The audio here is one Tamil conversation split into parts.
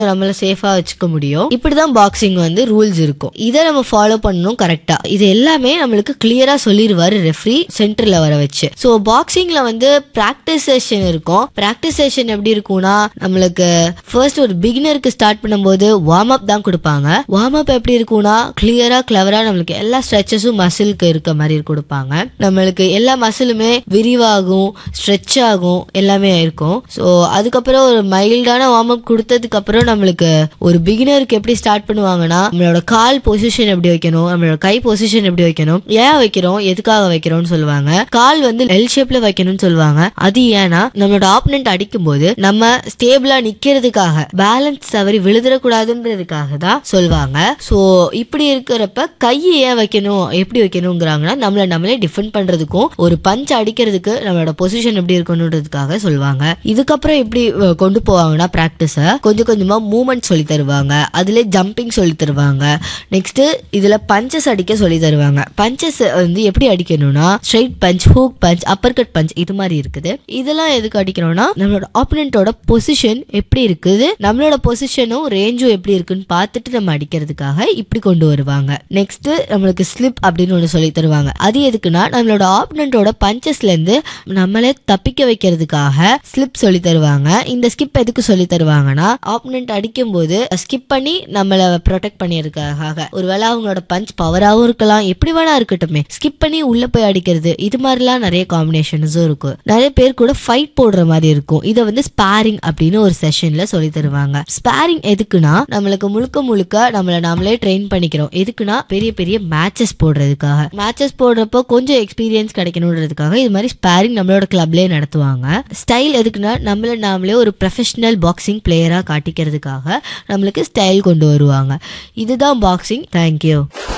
நம்மள சேஃபா வச்சுக்க முடியும் இப்படிதான் பாக்ஸிங் வந்து ரூல்ஸ் இருக்கும் இதை நம்ம ஃபாலோ பண்ணணும் கரெக்டா இது எல்லாமே நம்மளுக்கு கிளியரா சொல்லிடுவாரு ரெஃப்ரி சென்டர்ல வர வச்சு ஸோ பாக்ஸிங்ல வந்து பிராக்டிஸ் செஷன் இருக்கும் பிராக்டிஸ் செஷன் எப்படி இருக்கும்னா நம்மளுக்கு ஃபர்ஸ்ட் ஒரு பிகினருக்கு ஸ்டார்ட் பண்ணும்போது வார்ம் அப் தான் கொடுப்பாங்க வார்ம் அப் எப்படி இருக்கும்னா கிளியரா கிளவரா நம்மளுக்கு எல்லா ஸ்ட்ரெச்சஸும் மசிலுக்கு இருக்க மாதிரி கொடுப்பாங்க நம்மளுக்கு எல்லா மசிலுமே விரிவாகும் ஸ்ட்ரெச் ஆகும் எல்லாமே இருக்கும் ஸோ அதுக்கப்புறம் ஒரு மைல்டான வார்ம் அப் கொடுத்ததுக்கு அப்புறம் நம்மளுக்கு ஒரு பிகினருக்கு எப்படி ஸ்டார்ட் பண்ணுவாங்கன்னா நம்மளோட கால் பொசிஷன் எப்படி வைக்கணும் நம்மளோட கை பொசிஷன் எப்படி வைக்கணும் ஏன் வைக்கிறோம் எதுக்காக வைக்கிறோம்னு சொல்லுவாங்க கால் வந்து எல் ஷேப்ல வைக்கணும்னு சொல்லுவாங்க அது ஏன்னா நம்மளோட ஆப்பனண்ட் அடிக்கும் போது நம்ம ஸ்டேபிளா நிக்கிறதுக்காக பேலன்ஸ் தவறி விழுதுறக்கூடாதுன்றதுக்காக தான் சொல்லுவாங்க ஸோ இப்படி இருக்கிறப்ப கையை ஏன் வைக்கணும் எப்படி வைக்கணுங்கிறாங்கன்னா நம்மள நம்மளே டிஃபெண்ட் பண்றதுக்கும் ஒரு பஞ்ச் அடிக்கிறதுக்கு நம்மளோட பொசிஷன் எப்படி இருக்கணுன்றதுக்காக சொல்லுவாங்க இதுக்கப்புறம் எப்படி அஹ், கொண்டு போவாங்கன்னா பிராக்டிஸ கொஞ்சம் கொஞ்சமா மூமெண்ட் சொல்லி தருவாங்க அதுல ஜம்பிங் சொல்லி தருவாங்க நெக்ஸ்ட் இதுல பஞ்சஸ் அடிக்க சொல்லி தருவாங்க பஞ்சஸ் வந்து எப்படி அடிக்கணும்னா straight punch hook punch uppercut punch இது மாதிரி இருக்குது இதெல்லாம் எதுக்கு அடிக்கணும்னா நம்மளோட ஆப்பனண்டோட பொசிஷன் எப்படி இருக்குது நம்மளோட பொசிஷனும் ரேஞ்சும் எப்படி இருக்குன்னு பார்த்துட்டு நம்ம அடிக்கிறதுக்காக இப்படி கொண்டு வருவாங்க நெக்ஸ்ட் நம்மளுக்கு ஸ்லிப் அப்படின்னு ஒன்று சொல்லி தருவாங்க அது எதுக்குன்னா நம்மளோட ஆப்பனண்டோட பஞ்சஸ்ல இருந்து நம்மளே தப்பிக்க வைக்கிறதுக்காக ஸ்லிப் சொல்லி தருவாங்க இந்த ஸ்கிப் எதுக்கு சொல்லி தருவாங்கன்னா ஆப்பனண்ட் அடிக்கும் போது ஸ்கிப் பண்ணி நம்மள ப்ரொடெக்ட் பண்ணியிருக்காக ஒருவேளை அவங்களோட பஞ்ச் பவராகவும் இருக்கலாம் எப்படி வேணா இருக்கட்டுமே ஸ்கிப் பண்ணி உள்ள போய் அடிக்கிறது இது மாதிரிலாம் நிறைய காம்பினேஷன்ஸும் இருக்கும் நிறைய பேர் கூட ஃபைட் போடுற மாதிரி இருக்கும் இதை வந்து ஸ்பாரிங் அப்படின்னு ஒரு செஷன்ல சொல்லி தருவாங்க ஸ்பாரிங் எதுக்குன்னா நம்மளுக்கு முழுக்க முழுக்க நம்மள நாமளே ட்ரெயின் பண்ணிக்கிறோம் எதுக்குன்னா பெரிய பெரிய மேட்சஸ் போடுறதுக்காக மேட்சஸ் போடுறப்போ கொஞ்சம் எக்ஸ்பீரியன்ஸ் கிடைக்கணுன்றதுக்காக இது மாதிரி ஸ்பாரிங் நம்மளோட கிளப்லயே நடத்துவாங்க ஸ்டைல் எதுக்குன்னா நம்மள நாமளே ஒரு ப்ரொஃபஷனல் பாக்ஸிங் பிளேயரா காட்டிக்கிறதுக்காக நம்மளுக்கு ஸ்டைல் கொண்டு வருவாங்க இதுதான் பாக்ஸிங் தேங்க்யூ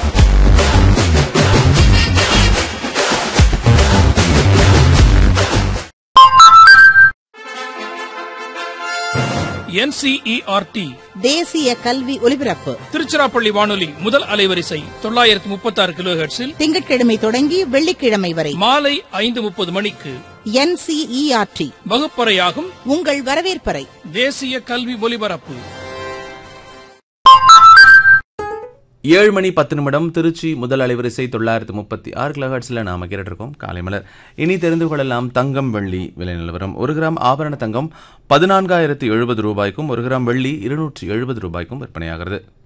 என்சிஇஆர்டி தேசிய கல்வி ஒலிபரப்பு திருச்சிராப்பள்ளி வானொலி முதல் அலைவரிசை தொள்ளாயிரத்தி முப்பத்தி ஆறு கிலோ திங்கட்கிழமை தொடங்கி வெள்ளிக்கிழமை வரை மாலை ஐந்து முப்பது மணிக்கு என்சிஇஆர்டி வகுப்பறையாகும் உங்கள் வரவேற்பறை தேசிய கல்வி ஒலிபரப்பு ஏழு மணி பத்து நிமிடம் திருச்சி முதல் அலைவரிசை தொள்ளாயிரத்து முப்பத்தி ஆறு கிலோஹர்ட்ஸில் நாம கேட்டுருக்கோம் காலை மலர் இனி தெரிந்து கொள்ளலாம் தங்கம் வெள்ளி விலை நிலவரம் ஒரு கிராம் ஆபரண தங்கம் பதினான்காயிரத்து எழுபது ரூபாய்க்கும் ஒரு கிராம் வெள்ளி இருநூற்றி எழுபது ரூபாய்க்கும் விற்பனையாகிறது